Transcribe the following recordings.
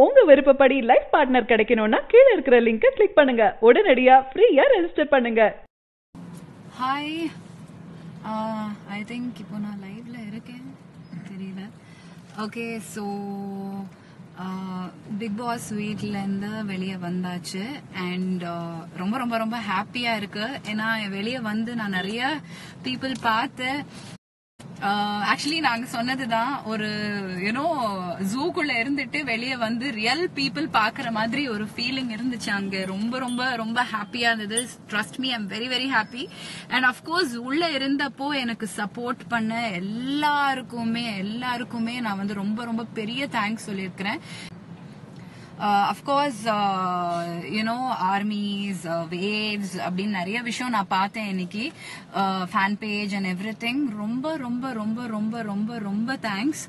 உங்க விருப்பப்படி life partner கிடைக்கணும்னா கீழே இருக்கிற லிங்கை கிளிக் பண்ணுங்க உடனடியா ஃப்ரீயா ரெஜிஸ்டர் பண்ணுங்க ஹாய் ஐ திங்க் இப்போ நான் லைவ்ல இருக்கேன் தெரியல ஓகே ஸோ பிக் பாஸ் வீட்லேருந்து வெளியே வந்தாச்சு அண்ட் ரொம்ப ரொம்ப ரொம்ப ஹாப்பியாக இருக்கு ஏன்னா வெளியே வந்து நான் நிறைய பீப்புள் பார்த்து ஆக்சுவலி நாங்க சொன்னதுதான் ஒரு யூனோ ஜூக்குள்ள இருந்துட்டு வெளியே வந்து ரியல் பீப்புள் பாக்குற மாதிரி ஒரு ஃபீலிங் இருந்துச்சு அங்க ரொம்ப ரொம்ப ரொம்ப ஹாப்பியா இருந்தது trust me I'm very very happy and of course உள்ள இருந்தப்போ எனக்கு சப்போர்ட் பண்ண எல்லாருக்குமே எல்லாருக்குமே நான் வந்து ரொம்ப ரொம்ப பெரிய தேங்க்ஸ் சொல்லியிருக்கிறேன் அஃப்கோர்ஸ் யூனோ ஆர்மிஸ் வேவ்ஸ் அப்படின்னு நிறைய விஷயம் நான் பார்த்தேன் இன்னைக்கு fan page and everything ரொம்ப ரொம்ப ரொம்ப ரொம்ப ரொம்ப ரொம்ப தேங்க்ஸ்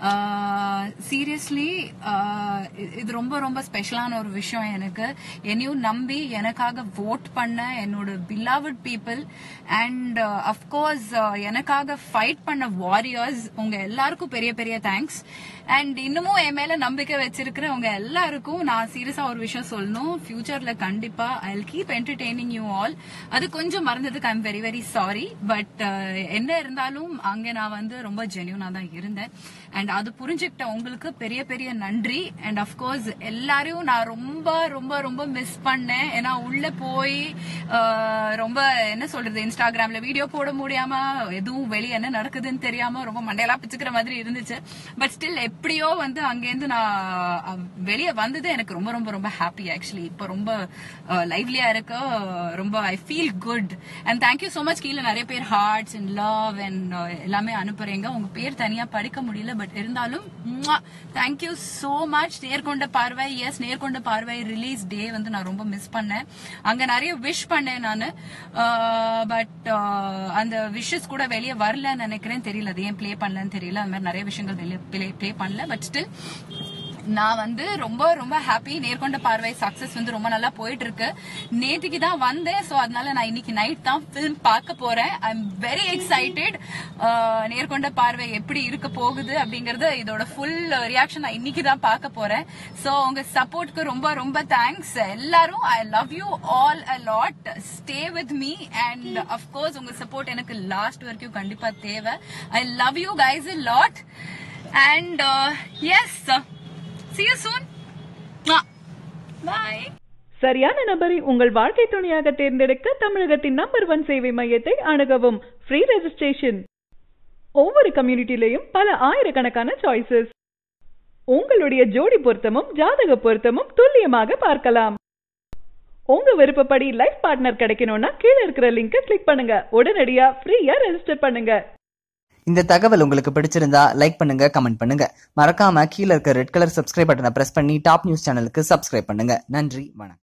சீரியஸ்லி இது ரொம்ப ரொம்ப ஸ்பெஷலான ஒரு விஷயம் எனக்கு என்னையும் நம்பி எனக்காக ஓட் பண்ண என்னோட பிலாவட் பீப்புள் அண்ட் அஃப்கோர்ஸ் எனக்காக ஃபைட் பண்ண வாரியர்ஸ் உங்க எல்லாருக்கும் பெரிய பெரிய தேங்க்ஸ் அண்ட் இன்னமும் என் மேல நம்பிக்கை வச்சிருக்கிறவங்க எல்லாருக்கும் நான் சீரியஸா ஒரு விஷயம் சொல்லணும் ஃபியூச்சர்ல கண்டிப்பா I keep entertaining you all அது கொஞ்சம் மறந்ததுக்கு I'm very very sorry but என்ன இருந்தாலும் அங்க நான் வந்து ரொம்ப ஜென்யூனா தான் இருந்தேன் அண்ட் அது புரிஞ்சுக்கிட்ட உங்களுக்கு பெரிய பெரிய நன்றி அண்ட் அஃப்கோர்ஸ் எல்லாரையும் நான் ரொம்ப ரொம்ப ரொம்ப மிஸ் பண்ணேன் ஏன்னா உள்ள போய் ரொம்ப என்ன சொல்றது இன்ஸ்டாகிராம்ல வீடியோ போட முடியாம எதுவும் வெளியே என்ன நடக்குதுன்னு தெரியாம ரொம்ப மண்டையெல்லாம் பிச்சுக்கிற மாதிரி இருந்துச்சு பட் ஸ்டில் எப்படியோ வந்து அங்கேருந்து நான் வெளியே வந்தது எனக்கு ரொம்ப ரொம்ப ரொம்ப ஹாப்பி ஆக்சுவலி இப்போ ரொம்ப லைவ்லியா இருக்க ரொம்ப I feel good and thank you so much கீழே நிறைய பேர் ஹார்ட்ஸ் அண்ட் லவ் அண்ட் எல்லாமே அனுப்புறீங்க உங்க பேர் தனியா படிக்க முடியல பட் இருந்தாலும் தேங்க்யூ ஸோ மச் நேர்கொண்ட பார்வை எஸ் நேர்கொண்ட பார்வை ரிலீஸ் டே வந்து நான் ரொம்ப மிஸ் பண்ணேன் அங்க நிறைய விஷ் பண்ணேன் நான் பட் அந்த விஷஸ் கூட வெளியே வரலன்னு நினைக்கிறேன் தெரியல அது ஏன் ப்ளே பண்ணலன்னு தெரியல அந்த மாதிரி நிறைய விஷயங்கள் வெளியே ப்ளே பண்ணல பட் ஸ்டில் நான் வந்து ரொம்ப ரொம்ப ஹாப்பி நேர்கொண்ட பார்வை சக்சஸ் வந்து ரொம்ப நல்லா போயிட்டு இருக்கு நேற்றுக்கு தான் வந்தேன் ஸோ அதனால நான் இன்னைக்கு நைட் தான் ஃபிலிம் பார்க்க போறேன் I am very excited Nerkonda Paarvai எப்படி இருக்க போகுது அப்படிங்கறது இதோட ஃபுல் ரியாக்ஷன் நான் இன்னைக்கு தான் பார்க்க போறேன் ஸோ உங்க சப்போர்ட்க்கு ரொம்ப ரொம்ப தேங்க்ஸ் எல்லாரும் I love you all a lot stay with me and of course உங்க சப்போர்ட் எனக்கு லாஸ்ட் வரைக்கும் கண்டிப்பா தேவை I love you guys a lot and yes See you soon. Bye. சரியான நபரை உங்கள் வாழ்க்கை துணையாக தேர்ந்தெடுக்க தமிழகத்தின் நம்பர் ஒன் சேவை மையத்தை அணுகவும் ஃப்ரீ ரெஜிஸ்ட்ரேஷன் ஒவ்வொரு கம்யூனிட்டிலையும் பல ஆயிரக்கணக்கான சாய்ஸஸ் உங்களுடைய ஜோடி பொருத்தமும் ஜாதக பொருத்தமும் துல்லியமாக பார்க்கலாம் உங்க விருப்பப்படி லைஃப் பார்ட்னர் கிடைக்கணும்னா கீழே இருக்கிற லிங்கை கிளிக் பண்ணுங்க உடனடியா ஃப்ரீயா ரெஜிஸ்டர் பண்ணுங்க இந்த தகவல் உங்களுக்கு பிடிச்சிருந்தா லைக் பண்ணுங்க கமெண்ட் பண்ணுங்க மறக்காம கீழே இருக்க ரெட் கலர் சப்ஸ்கிரைப் பட்டனை பிரஸ் பண்ணி டாப் நியூஸ் சேனலுக்கு சப்ஸ்கிரைப் பண்ணுங்க நன்றி வணக்கம்